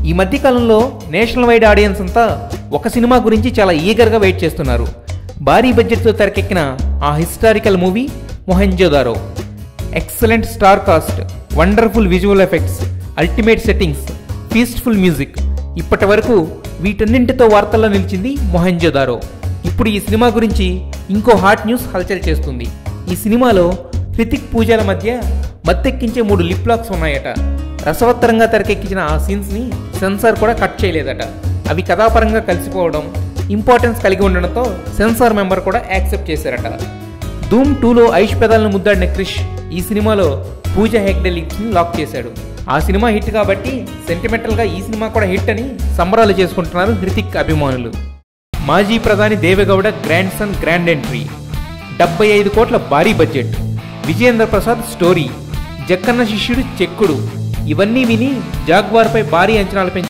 ఈ మధ్య కాలంలో నేషనల్ వైడ్ ఆడియన్స్ అంతా ఒక సినిమా గురించి చాలా ఈగర్గా వెయిట్ చేస్తున్నారు భారీ బడ్జెట్తో తెరకెక్కిన ఆ historical movie Mohenjodaro excellent star cast wonderful visual effects ultimate settings peaceful music ఇప్పటి వరకు వీటన్నింటితో వార్తల్లో నిలిచింది మొహెంజోదారో ఇప్పుడు ఈ సినిమా గురించి ఇంకో హాట్ న్యూస్ హల్చల్ చేస్తుంది ఈ సినిమాలో హృతిక్ పూజల మధ్య మత్తెక్కించే మూడు లిప్ లాక్స్ ఉన్నాయట రసవత్తరంగా తెరకెక్కించిన ఆ సీన్స్ని సెన్సార్ కూడా కట్ చేయలేదట అవి కథాపరంగా కలిసిపోవడం ఇంపార్టెన్స్ కలిగి ఉండడంతో సెన్సార్ మెంబర్ కూడా యాక్సెప్ట్ చేశారట ధూమ్ టూలో ఐష్ పెదాలను ముద్దాడిన క్రిష్ ఈ సినిమాలో పూజ హెగ్డే లిప్స్ని లాక్ చేశాడు ఆ సినిమా హిట్ కాబట్టి సెంటిమెంటల్గా ఈ సినిమా కూడా హిట్ అని సంబరాలు చేసుకుంటున్నారు హృతిక్ అభిమానులు మాజీ ప్రధాని Deve Gowda grand son grand entry డెబ్బై ఐదు కోట్ల భారీ బడ్జెట్ విజయేంద్ర ప్రసాద్ స్టోరీ జక్కన్న శిష్యుడు చెక్కుడు ఇవన్నీ విని జాగ్వార్పై భారీ అంచనాలు పెంచి